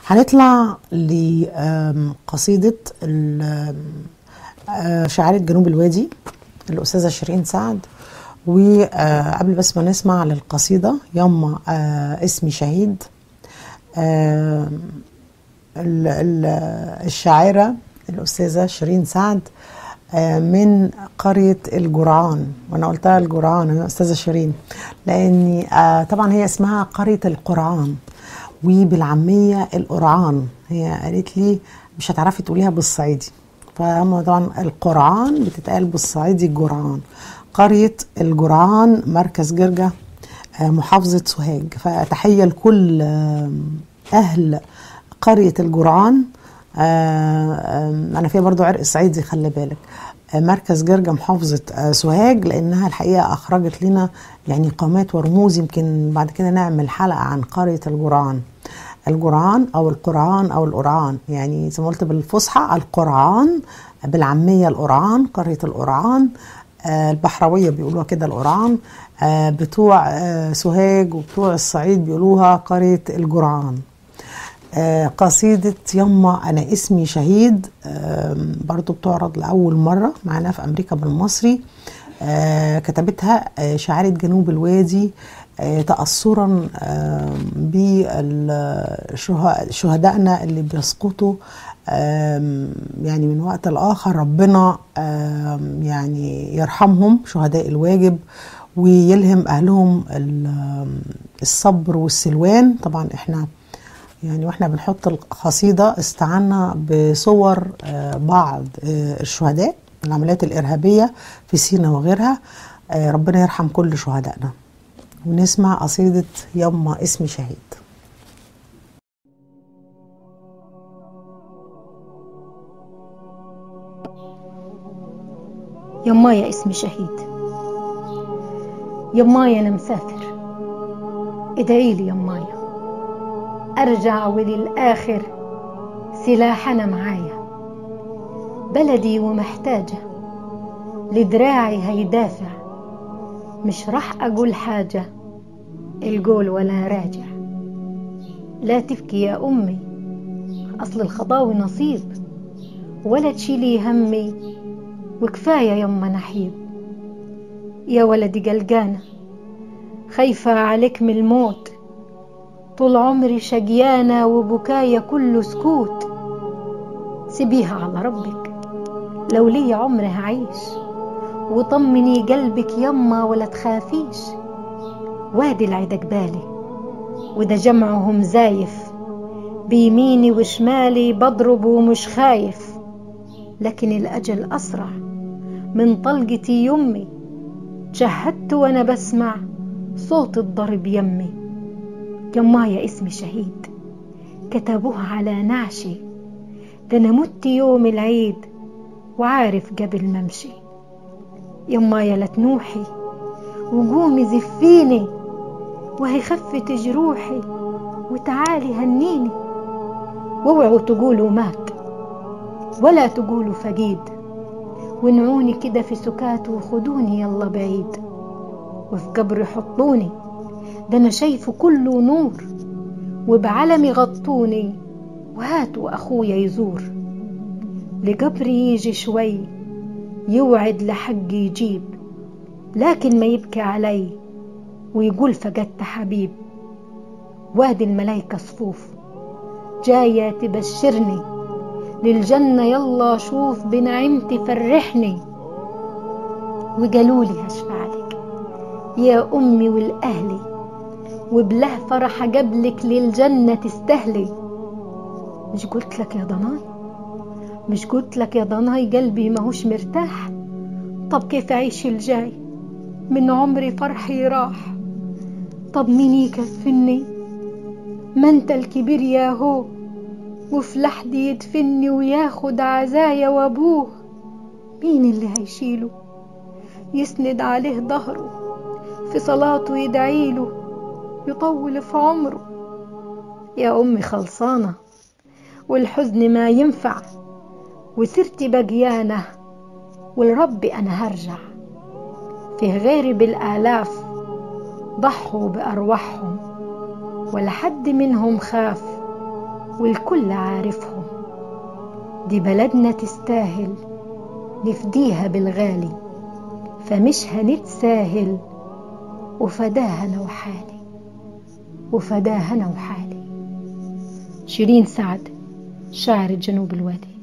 هنطلع لقصيدة شاعرة جنوب الوادي الأستاذة شيرين سعد وقبل بس ما نسمع للقصيدة يما اسمي شهيد الشاعرة الأستاذة شيرين سعد من قرية الجرعان وأنا قلتها الجرعان يا أستاذة شيرين لأني طبعا هي اسمها قرية القرعان وبالعامية القرعان هي قالت لي مش هتعرفي تقوليها بالصعيدي فهم طبعا القرعان بتتقال بالصعيدي الجرعان قرية الجرعان مركز جرجة محافظة سوهاج فتحية لكل أهل قرية الجرعان أنا فيها برضو عرق صعيدي خلي بالك مركز جرجة محافظة سوهاج لأنها الحقيقة أخرجت لنا يعني قامات ورموز يمكن بعد كده نعمل حلقة عن قرية الجرعان الجرعان أو القرعان أو القرعان يعني زي ما قلت بالفصحى القرعان بالعامية القرعان قرية القرعان البحروية بيقولوها كده القرعان بتوع سوهاج وبتوع الصعيد بيقولوها قرية الجرعان قصيدة يما أنا اسمي شهيد برضو بتعرض لأول مرة معنا في أمريكا بالمصري كتبتها شاعرة جنوب الوادي تأثرا بشهدائنا اللي بيسقطوا يعني من وقت لآخر ربنا يعني يرحمهم شهداء الواجب ويلهم أهلهم الصبر والسلوان طبعا احنا يعني واحنا بنحط القصيدة استعنا بصور بعض الشهداء العمليات الإرهابية في سينا وغيرها ربنا يرحم كل شهدائنا ونسمع قصيدة يما اسمي شهيد يمايا اسمي شهيد يمايا أنا مسافر ادعيلي يمايا أرجع وللآخر سلاحنا معايا بلدي ومحتاجة لدراعي هيدافع مش رح أقول حاجة القول ولا راجع لا تبكي يا أمي أصل الخطاوي نصيب ولا تشيلي همي وكفاية يما نحيب يا ولدي قلقانة خايفة عليك من الموت طول عمري شقيانة وبكايا كله سكوت سيبيها على ربك لو لي عمر هعيش وطمني قلبك يما ولا تخافيش وادي العدا قبالي وده جمعهم زايف بيميني وشمالي بضرب ومش خايف لكن الأجل أسرع من طلقتي يمي جهدت وأنا بسمع صوت الضرب يمي يمايا اسمي شهيد كتبوه على نعشي ده أنا مت يوم العيد وعارف قبل ما امشي يمايا لا تنوحي وقومي زفيني وهي خفت جروحي وتعالي هنيني واوعوا تقولوا مات ولا تقولوا فقيد ونعوني كده في سكات وخدوني يلا بعيد وفي قبر حطوني ده انا شايفه كله نور وبعلمي غطوني وهاتوا اخويا يزور لقبري يجي شوي يوعد لحقي يجيب لكن ما يبكي علي ويقول فقدت حبيب وادي الملايكة صفوف جاية تبشرني للجنة يلا شوف بنعمتي فرحني وقالولي هشفعلك يا أمي والأهلي وبله فرح قبلك للجنة تستهلي مش قلت لك يا ضناي مش قلت لك يا ضناي قلبي ماهوش مرتاح طب كيف أعيش الجاي من عمري فرحي راح طب مين يكفني ما انت الكبير يا هو وفي لحدي يدفني وياخد عزايا وابوه مين اللي هيشيله يسند عليه ظهره في صلاته يدعيله يطول في عمره يا أمي خلصانة والحزن ما ينفع وسرتي بقيانة والرب أنا هرجع فيه غيري بالآلاف ضحوا بأرواحهم ولا حد منهم خاف والكل عارفهم دي بلدنا تستاهل نفديها بالغالي فمش هنتساهل وفداها انا وحالي وفداها انا وحالي شيرين سعد شاعر جنوب الوادي